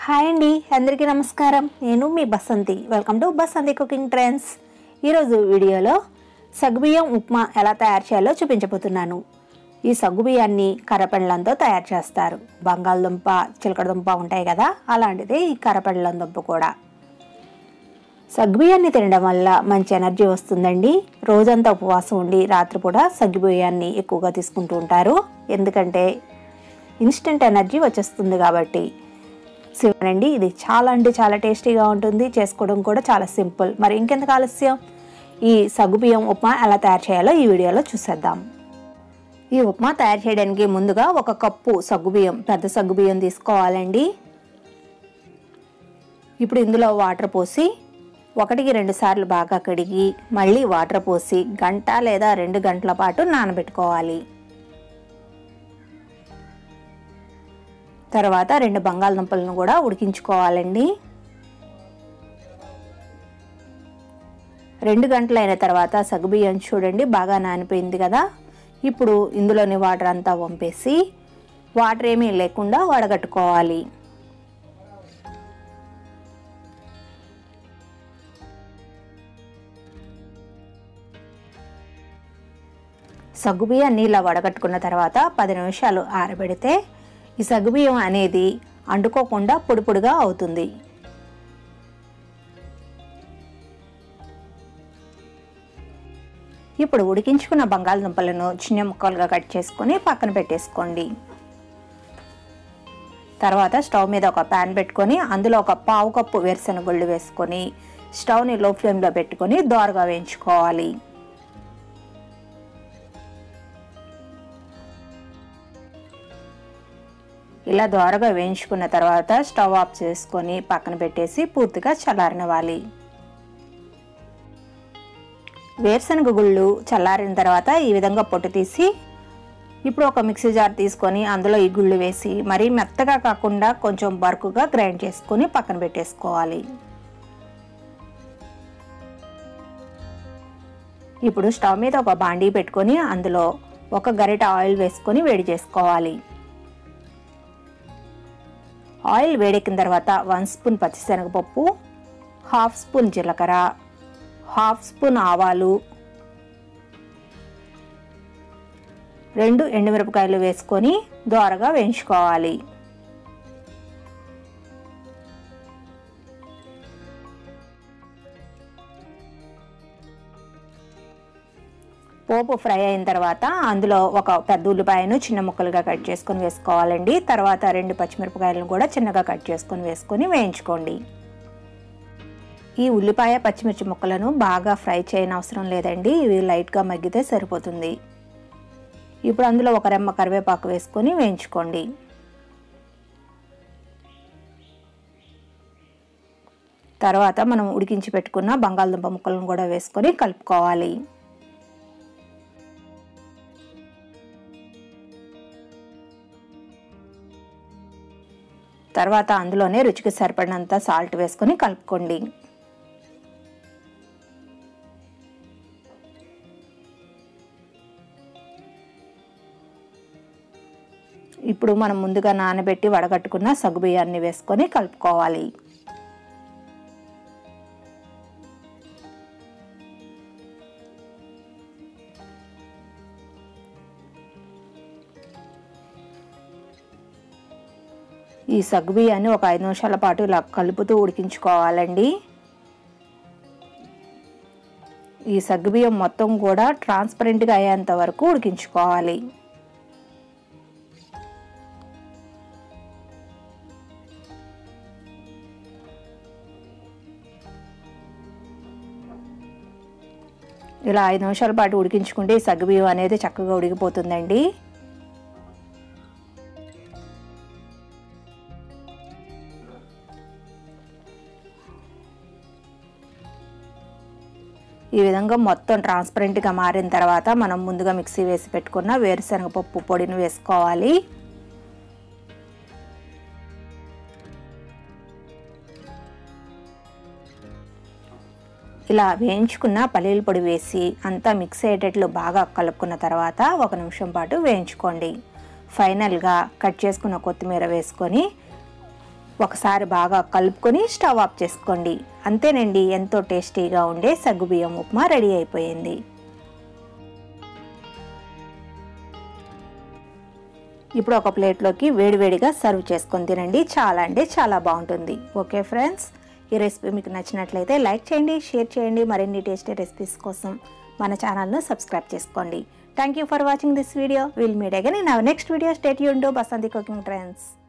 hi అండి అందరికీ నమస్కారం నేను మీ Basanti welcome to Basanti cooking trends ఈరోజు వీడియోలో సగ్గుబియ్యం ఉప్మా ఎలా తయారు చేయాలో చూపించబోతున్నాను ఈ సగ్గుబియ్యాన్ని కర్రపెండ్లంతో తయారు చేస్తారు బంగాళదుంప చిలకడదుంప ఉంటాయి కదా అలాంటిదే ఈ కర్రపెండ్లం దుంప కూడా సగ్గుబియ్యాన్ని తినడం వల్ల మంచి ఎనర్జీ వస్తుందండి రోజంతా ఉపవాసం ఉండి రాత్రిపూట సగ్గుబియ్యాన్ని ఎక్కువగా తీసుకుంటూ ఉంటారు ఎందుకంటే ఇన్స్టెంట్ ఎనర్జీ వచ్చేస్తుంది కాబట్టి శివనండి ఇది చాలా అంటే చాలా టేస్టీగా ఉంటుంది చేసుకోవడం కూడా చాలా సింపుల్ మరి ఇంకెందుకు ఆలస్యం ఈ సగ్గుబియ్యం ఉప్మా ఎలా తయారు చేయాలో ఈ వీడియోలో చూసేద్దాం ఈ ఉప్మా తయారు చేయడానికి ముందుగా ఒక కప్పు సగ్గుబియ్యం పెద్ద సగ్గుబియ్యం తీసుకోవాలండి ఇప్పుడు ఇందులో వాటర్ పోసి ఒకటికి రెండు సార్లు బాగా కడిగి మళ్ళీ వాటర్ పోసి గంట లేదా రెండు గంటల పాటు నానబెట్టుకోవాలి తర్వాత రెండు బంగాళదుంపలను కూడా ఉడికించుకోవాలండి రెండు గంటలైన తర్వాత సగ్గుబియ్యం చూడండి బాగా నానిపోయింది కదా ఇప్పుడు ఇందులోని వాటర్ అంతా వంపేసి వాటర్ ఏమీ లేకుండా వడగట్టుకోవాలి సగ్గుబియ్యాన్ని ఇలా వడగట్టుకున్న తర్వాత పది నిమిషాలు ఆరబెడితే ఈ సగ్గుబియ్యం అనేది అంటుకోకుండా పొడి పొడిగా అవుతుంది ఇప్పుడు ఉడికించుకున్న బంగాళదుంపలను చిన్న ముక్కలుగా కట్ చేసుకొని పక్కన పెట్టేసుకోండి తర్వాత స్టవ్ మీద ఒక ప్యాన్ పెట్టుకొని అందులో ఒక పావు కప్పు వేరుశెనగ గుళ్ళు వేసుకొని స్టవ్ని లో ఫ్లేమ్లో పెట్టుకొని దోరగా వేయించుకోవాలి ఇలా దోరగా వేయించుకున్న తర్వాత స్టవ్ ఆఫ్ చేసుకొని పక్కన పెట్టేసి పూర్తిగా చల్లారనివ్వాలి వేరుశనగ గుళ్ళు చల్లారిన తర్వాత ఈ విధంగా పొట్టు తీసి ఇప్పుడు ఒక మిక్సీ జార్ తీసుకొని అందులో ఈ గుళ్ళు వేసి మరీ మెత్తగా కాకుండా కొంచెం బరుకుగా గ్రైండ్ చేసుకొని పక్కన పెట్టేసుకోవాలి ఇప్పుడు స్టవ్ మీద ఒక బాండీ పెట్టుకొని అందులో ఒక గరిట ఆయిల్ వేసుకొని వేడి చేసుకోవాలి ఆయిల్ వేడెక్కిన తర్వాత వన్ స్పూన్ పచ్చిశనగపప్పు హాఫ్ స్పూన్ జీలకర్ర హాఫ్ స్పూన్ ఆవాలు రెండు ఎండుమిరపకాయలు వేసుకొని దోరగా వేయించుకోవాలి పోపు ఫ్రై అయిన తర్వాత అందులో ఒక పెద్ద ఉల్లిపాయను చిన్న ముక్కలుగా కట్ చేసుకొని వేసుకోవాలండి తర్వాత రెండు పచ్చిమిరపకాయలను కూడా చిన్నగా కట్ చేసుకొని వేసుకొని వేయించుకోండి ఈ ఉల్లిపాయ పచ్చిమిర్చి ముక్కలను బాగా ఫ్రై చేయని అవసరం లేదండి ఇవి లైట్గా మగ్గితే సరిపోతుంది ఇప్పుడు అందులో ఒక రెమ్మ కరివేపాకు వేసుకొని వేయించుకోండి తర్వాత మనం ఉడికించి పెట్టుకున్న బంగాళదుంప ముక్కలను కూడా వేసుకొని కలుపుకోవాలి తర్వాత అందులోనే రుచికి సరిపడినంత సాల్ట్ వేసుకొని కలుపుకోండి ఇప్పుడు మనం ముందుగా నానబెట్టి వడగట్టుకున్న సగ్గుబియ్యాన్ని వేసుకొని కలుపుకోవాలి ఈ సగ్గుబియ్యాన్ని ఒక ఐదు నిమిషాల పాటు ఇలా కలుపుతూ ఉడికించుకోవాలండి ఈ సగ్గుబియ్యం మొత్తం కూడా ట్రాన్స్పరెంట్గా అయ్యేంత వరకు ఉడికించుకోవాలి ఇలా ఐదు నిమిషాల పాటు ఉడికించుకుంటే ఈ సగ్గుబియ్యం అనేది చక్కగా ఉడికిపోతుందండి ఈ విధంగా మొత్తం ట్రాన్స్పరెంట్గా మారిన తర్వాత మనం ముందుగా మిక్సీ వేసి పెట్టుకున్న వేరుశనగపప్పు పొడిని వేసుకోవాలి ఇలా వేయించుకున్న పల్లీల పొడి వేసి అంతా మిక్స్ అయ్యేటట్లు బాగా కలుపుకున్న తర్వాత ఒక నిమిషం పాటు వేయించుకోండి ఫైనల్గా కట్ చేసుకున్న కొత్తిమీర వేసుకొని ఒకసారి బాగా కలుపుకొని స్టవ్ ఆఫ్ చేసుకోండి అంతేనండి ఎంతో టేస్టీగా ఉండే సగ్గుబియ్యం ఉప్మా రెడీ అయిపోయింది ఇప్పుడు ఒక ప్లేట్లోకి వేడివేడిగా సర్వ్ చేసుకొని తినండి చాలా అంటే చాలా బాగుంటుంది ఓకే ఫ్రెండ్స్ ఈ రెసిపీ మీకు నచ్చినట్లయితే లైక్ చేయండి షేర్ చేయండి మరిన్ని టేస్టీ రెసిపీస్ కోసం మన ఛానల్ను సబ్స్క్రైబ్ చేసుకోండి thank you for watching this video will meet again in our next video stay యూన్ టు బసంతి కుకింగ్ ట్రెండ్స్